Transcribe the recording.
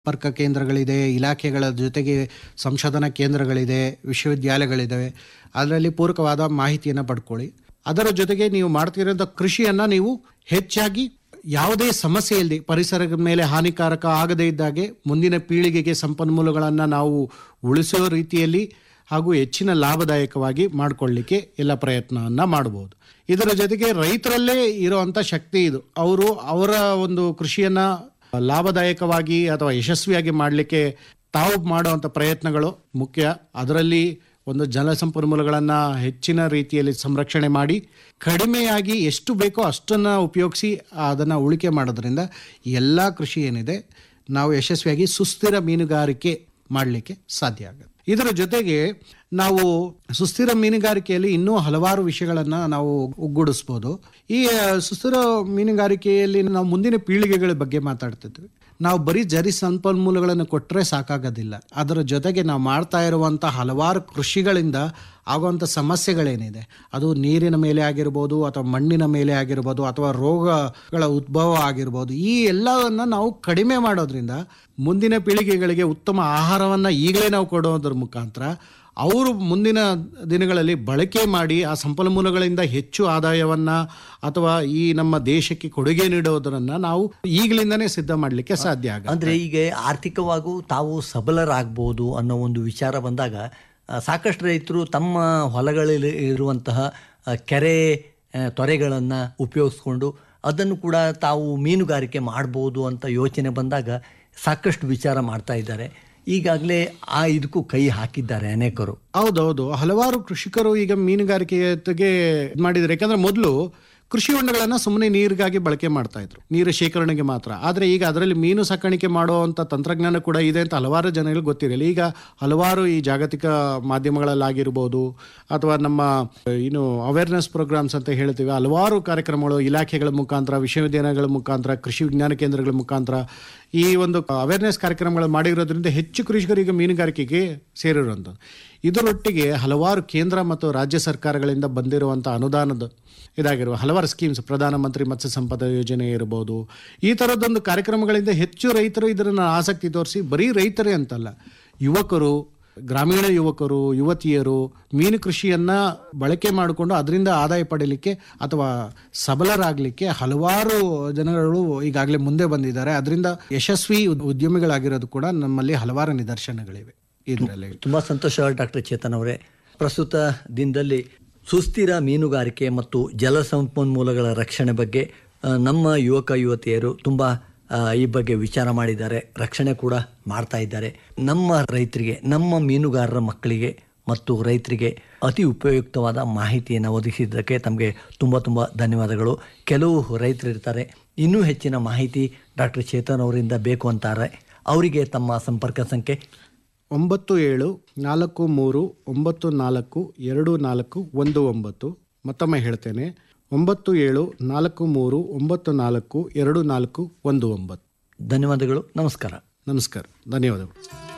ಸಂಪರ್ಕ ಕೇಂದ್ರಗಳಿದೆ ಇಲಾಖೆಗಳ ಜೊತೆಗೆ ಸಂಶೋಧನಾ ಕೇಂದ್ರಗಳಿದೆ ವಿಶ್ವವಿದ್ಯಾಲಯಗಳಿದ್ದಾವೆ ಅದರಲ್ಲಿ ಪೂರಕವಾದ ಮಾಹಿತಿಯನ್ನು ಪಡ್ಕೊಳ್ಳಿ ಅದರ ಜೊತೆಗೆ ನೀವು ಮಾಡ್ತಿರೋಂಥ ಕೃಷಿಯನ್ನು ನೀವು ಹೆಚ್ಚಾಗಿ ಯಾವುದೇ ಸಮಸ್ಯೆ ಇಲ್ಲದೆ ಪರಿಸರದ ಮೇಲೆ ಹಾನಿಕಾರಕ ಆಗದೇ ಇದ್ದಾಗೆ ಮುಂದಿನ ಪೀಳಿಗೆಗೆ ಸಂಪನ್ಮೂಲಗಳನ್ನು ನಾವು ಉಳಿಸೋ ರೀತಿಯಲ್ಲಿ ಹಾಗೂ ಹೆಚ್ಚಿನ ಲಾಭದಾಯಕವಾಗಿ ಮಾಡಿಕೊಳ್ಳಿಕ್ಕೆ ಎಲ್ಲ ಪ್ರಯತ್ನವನ್ನು ಮಾಡಬಹುದು ಇದರ ಜೊತೆಗೆ ರೈತರಲ್ಲೇ ಇರುವಂಥ ಶಕ್ತಿ ಇದು ಅವರು ಅವರ ಒಂದು ಕೃಷಿಯನ್ನು ಲಾಭದಾಯಕವಾಗಿ ಅಥವಾ ಯಶಸ್ವಿಯಾಗಿ ಮಾಡಲಿಕ್ಕೆ ತಾವು ಮಾಡುವಂಥ ಪ್ರಯತ್ನಗಳು ಮುಖ್ಯ ಅದರಲ್ಲಿ ಒಂದು ಜಲಸಂಪನ್ಮೂಲಗಳನ್ನು ಹೆಚ್ಚಿನ ರೀತಿಯಲ್ಲಿ ಸಂರಕ್ಷಣೆ ಮಾಡಿ ಕಡಿಮೆಯಾಗಿ ಎಷ್ಟು ಬೇಕೋ ಅಷ್ಟನ್ನು ಉಪಯೋಗಿಸಿ ಅದನ್ನು ಉಳಿಕೆ ಮಾಡೋದ್ರಿಂದ ಎಲ್ಲ ಕೃಷಿ ಏನಿದೆ ನಾವು ಯಶಸ್ವಿಯಾಗಿ ಸುಸ್ಥಿರ ಮೀನುಗಾರಿಕೆ ಮಾಡಲಿಕ್ಕೆ ಸಾಧ್ಯ ಆಗುತ್ತೆ ಇದರ ಜೊತೆಗೆ ನಾವು ಸುಸ್ಥಿರ ಮೀನುಗಾರಿಕೆಯಲ್ಲಿ ಇನ್ನೂ ಹಲವಾರು ವಿಷಯಗಳನ್ನು ನಾವು ಒಗ್ಗೂಡಿಸ್ಬೋದು ಈ ಆ, ಸುಸ್ಥಿರ ಮೀನುಗಾರಿಕೆಯಲ್ಲಿ ನಾವು ಮುಂದಿನ ಪೀಳಿಗೆಗಳ ಬಗ್ಗೆ ಮಾತಾಡ್ತಿದ್ವಿ ನಾವು ಬರೀ ಜರಿ ಸಂಪನ್ಮೂಲಗಳನ್ನು ಕೊಟ್ಟರೆ ಸಾಕಾಗೋದಿಲ್ಲ ಅದರ ಜೊತೆಗೆ ನಾವು ಮಾಡ್ತಾ ಇರುವಂಥ ಹಲವಾರು ಕೃಷಿಗಳಿಂದ ಆಗುವಂಥ ಸಮಸ್ಯೆಗಳೇನಿದೆ ಅದು ನೀರಿನ ಮೇಲೆ ಆಗಿರ್ಬೋದು ಅಥವಾ ಮಣ್ಣಿನ ಮೇಲೆ ಆಗಿರ್ಬೋದು ಅಥವಾ ರೋಗಗಳ ಉದ್ಭವ ಆಗಿರ್ಬೋದು ಈ ಎಲ್ಲವನ್ನು ನಾವು ಕಡಿಮೆ ಮಾಡೋದ್ರಿಂದ ಮುಂದಿನ ಪೀಳಿಗೆಗಳಿಗೆ ಉತ್ತಮ ಆಹಾರವನ್ನು ಈಗಲೇ ನಾವು ಕೊಡೋದ್ರ ಮುಖಾಂತರ ಅವರು ಮುಂದಿನ ದಿನಗಳಲ್ಲಿ ಬಳಕೆ ಮಾಡಿ ಆ ಸಂಪನ್ಮೂಲಗಳಿಂದ ಹೆಚ್ಚು ಆದಾಯವನ್ನ ಅಥವಾ ಈ ನಮ್ಮ ದೇಶಕ್ಕೆ ಕೊಡುಗೆ ನೀಡೋದನ್ನ ನಾವು ಈಗಲಿಂದನೇ ಸಿದ್ಧ ಮಾಡಲಿಕ್ಕೆ ಸಾಧ್ಯ ಆಗ ಅಂದ್ರೆ ಈಗ ಆರ್ಥಿಕವಾಗೂ ತಾವು ಸಬಲರಾಗ್ಬೋದು ಅನ್ನೋ ಒಂದು ವಿಚಾರ ಬಂದಾಗ ಆ, ಸಾಕಷ್ಟು ರೈತರು ತಮ್ಮ ಹೊಲಗಳಲ್ಲಿ ಇರುವಂತಹ ಆ, ಕೆರೆ ತೊರೆಗಳನ್ನು ಉಪಯೋಗಿಸ್ಕೊಂಡು ಅದನ್ನು ಕೂಡ ತಾವು ಮೀನುಗಾರಿಕೆ ಮಾಡ್ಬೋದು ಅಂತ ಯೋಚನೆ ಬಂದಾಗ ಸಾಕಷ್ಟು ವಿಚಾರ ಮಾಡ್ತಾ ಇದ್ದಾರೆ ಈಗಾಗಲೇ ಆ ಇದಕ್ಕೂ ಕೈ ಹಾಕಿದ್ದಾರೆ ಅನೇಕರು ಹೌದೌದು ಹಲವಾರು ಕೃಷಿಕರು ಈಗ ಮೀನುಗಾರಿಕೆಗೆ ಇದ್ ಮಾಡಿದ್ದಾರೆ ಯಾಕಂದ್ರೆ ಮೊದಲು ಕೃಷಿ ಹೊಂಡಗಳನ್ನ ಸುಮ್ಮನೆ ನೀರಿಗಾಗಿ ಬಳಕೆ ಮಾಡ್ತಾ ಇದ್ರು ನೀರು ಶೇಖರಣೆಗೆ ಮಾತ್ರ ಆದರೆ ಈಗ ಅದರಲ್ಲಿ ಮೀನು ಸಾಕಾಣಿಕೆ ಮಾಡುವಂಥ ತಂತ್ರಜ್ಞಾನ ಕೂಡ ಇದೆ ಅಂತ ಹಲವಾರು ಜನಗಳಿಗೆ ಗೊತ್ತಿರಲಿಲ್ಲ ಈಗ ಹಲವಾರು ಈ ಜಾಗತಿಕ ಮಾಧ್ಯಮಗಳಲ್ಲಾಗಿರ್ಬೋದು ಅಥವಾ ನಮ್ಮ ಏನು ಅವೇರ್ನೆಸ್ ಪ್ರೋಗ್ರಾಮ್ಸ್ ಅಂತ ಹೇಳ್ತೀವಿ ಹಲವಾರು ಕಾರ್ಯಕ್ರಮಗಳು ಇಲಾಖೆಗಳ ಮುಖಾಂತರ ವಿಶ್ವವಿದ್ಯಾಲಯಗಳ ಮುಖಾಂತರ ಕೃಷಿ ವಿಜ್ಞಾನ ಕೇಂದ್ರಗಳ ಮುಖಾಂತರ ಈ ಒಂದು ಅವೇರ್ನೆಸ್ ಕಾರ್ಯಕ್ರಮಗಳು ಮಾಡಿರೋದ್ರಿಂದ ಹೆಚ್ಚು ಕೃಷಿಕರಿಗೆ ಮೀನುಗಾರಿಕೆಗೆ ಸೇರಿರುವಂಥದ್ದು ಇದರೊಟ್ಟಿಗೆ ಹಲವಾರು ಕೇಂದ್ರ ಮತ್ತು ರಾಜ್ಯ ಸರ್ಕಾರಗಳಿಂದ ಬಂದಿರುವಂಥ ಅನುದಾನದ ಇದಾಗಿರುವ ಹಲವಾರು ಸ್ಕೀಮ್ಸ್ ಪ್ರಧಾನಮಂತ್ರಿ ಮತ್ಸ್ಯ ಸಂಪದ ಯೋಜನೆ ಇರ್ಬೋದು ಈ ಥರದ್ದೊಂದು ಕಾರ್ಯಕ್ರಮಗಳಿಂದ ಹೆಚ್ಚು ರೈತರು ಇದನ್ನು ಆಸಕ್ತಿ ತೋರಿಸಿ ಬರೀ ರೈತರೇ ಅಂತಲ್ಲ ಯುವಕರು ಗ್ರಾಮೀಣ ಯುವಕರು ಯುವತಿಯರು ಮೀನು ಕೃಷಿಯನ್ನ ಬಳಕೆ ಮಾಡಿಕೊಂಡು ಅದರಿಂದ ಆದಾಯ ಪಡೀಲಿಕ್ಕೆ ಅಥವಾ ಸಬಲರಾಗಲಿಕ್ಕೆ ಹಲವಾರು ಜನಗಳು ಈಗಾಗಲೇ ಮುಂದೆ ಬಂದಿದ್ದಾರೆ ಅದರಿಂದ ಯಶಸ್ವಿ ಉದ್- ಉದ್ಯಮಿಗಳಾಗಿರೋದು ಕೂಡ ನಮ್ಮಲ್ಲಿ ಹಲವಾರು ನಿದರ್ಶನಗಳಿವೆ ಇದರಲ್ಲಿ ತುಂಬ ಸಂತೋಷ ಡಾಕ್ಟರ್ ಚೇತನ್ ಅವರೇ ಪ್ರಸ್ತುತ ದಿನದಲ್ಲಿ ಸುಸ್ಥಿರ ಮೀನುಗಾರಿಕೆ ಮತ್ತು ಜಲ ಸಂಪನ್ಮೂಲಗಳ ರಕ್ಷಣೆ ಬಗ್ಗೆ ಆ, ನಮ್ಮ ಯುವಕ ಯುವತಿಯರು ತುಂಬ ಆ, ಈ ಬಗ್ಗೆ ವಿಚಾರ ಮಾಡಿದ್ದಾರೆ ರಕ್ಷಣೆ ಕೂಡ ಮಾಡ್ತಾ ಇದ್ದಾರೆ ನಮ್ಮ ರೈತರಿಗೆ ನಮ್ಮ ಮೀನುಗಾರರ ಮಕ್ಕಳಿಗೆ ಮತ್ತು ರೈತರಿಗೆ ಅತಿ ಉಪಯುಕ್ತವಾದ ಮಾಹಿತಿಯನ್ನು ಒದಗಿಸಿದ್ದಕ್ಕೆ ತಮಗೆ ತುಂಬ ತುಂಬ ಧನ್ಯವಾದಗಳು ಕೆಲವು ರೈತರು ಇರ್ತಾರೆ ಇನ್ನೂ ಹೆಚ್ಚಿನ ಮಾಹಿತಿ ಡಾಕ್ಟರ್ ಚೇತನ್ ಅವರಿಂದ ಬೇಕು ಅಂತಾರೆ ಅವರಿಗೆ ತಮ್ಮ ಸಂಪರ್ಕ ಸಂಖ್ಯೆ ಒಂಬತ್ತು ಏಳು ನಾಲ್ಕು ಮೂರು ಒಂಬತ್ತು ನಾಲ್ಕು ಎರಡು ನಾಲ್ಕು ಒಂದು ಒಂಬತ್ತು ಮತ್ತೊಮ್ಮೆ ಹೇಳ್ತೇನೆ ಒಂಬತ್ತು ಏಳು ನಾಲ್ಕು ಮೂರು ಒಂಬತ್ತು ನಾಲ್ಕು ಎರಡು ನಾಲ್ಕು ಒಂದು ಒಂಬತ್ತು ಧನ್ಯವಾದಗಳು ನಮಸ್ಕಾರ ನಮಸ್ಕಾರ ಧನ್ಯವಾದಗಳು